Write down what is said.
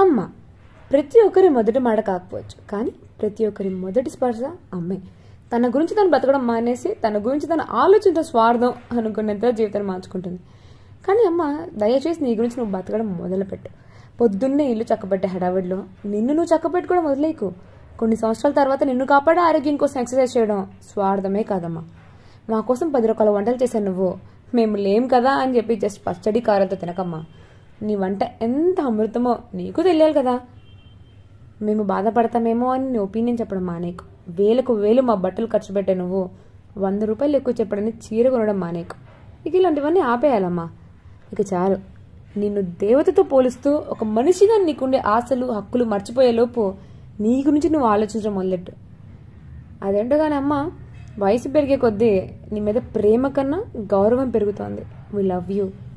అమ్మ ప్రతి ఒక్కరి మొదటి మాట కాకపోవచ్చు కానీ ప్రతి ఒక్కరి మొదటి స్పర్శ అమ్మే తన గురించి తను బ్రతకడం మానేసి తన గురించి తను ఆలోచించే స్వార్థం అనుకున్నంత జీవితాన్ని మార్చుకుంటుంది కానీ అమ్మ దయచేసి నీ గురించి నువ్వు బతకడం మొదలుపెట్టు పొద్దున్నే ఇల్లు చక్కబెట్టే హడావిడిలో నిన్ను నువ్వు చక్కబెట్టుకోవడం వదిలేకు కొన్ని సంవత్సరాల తర్వాత నిన్ను కాపాడే ఆరోగ్యం కోసం ఎక్సర్సైజ్ చేయడం స్వార్థమే కాదమ్మా మా కోసం పది రకాల వంటలు చేశాను నువ్వు మేము లేం కదా అని చెప్పి జస్ట్ పచ్చడి కారంతో తినకమ్మా నీ వంట ఎంత అమృతమో నీకు తెలియాలి కదా మేము బాధపడతామేమో అని నీ ఒపీనియన్ చెప్పడం మానేకు వేలకు వేలు మా బట్టలు ఖర్చు పెట్టే నువ్వు వంద రూపాయలు ఎక్కువ చెప్పడని చీర కొనడం మానేకు ఇక ఇలాంటివన్నీ ఆపేయాలమ్మా ఇక చాలు నిన్ను దేవతతో పోలుస్తూ ఒక మనిషిగా నీకుండే ఆశలు హక్కులు మర్చిపోయే లోపు నీ గురించి నువ్వు ఆలోచించడం మొదలెట్టు అదేంటో కానీ అమ్మ వయసు పెరిగే కొద్దీ నీ మీద ప్రేమ కన్నా గౌరవం పెరుగుతోంది వి లవ్ యూ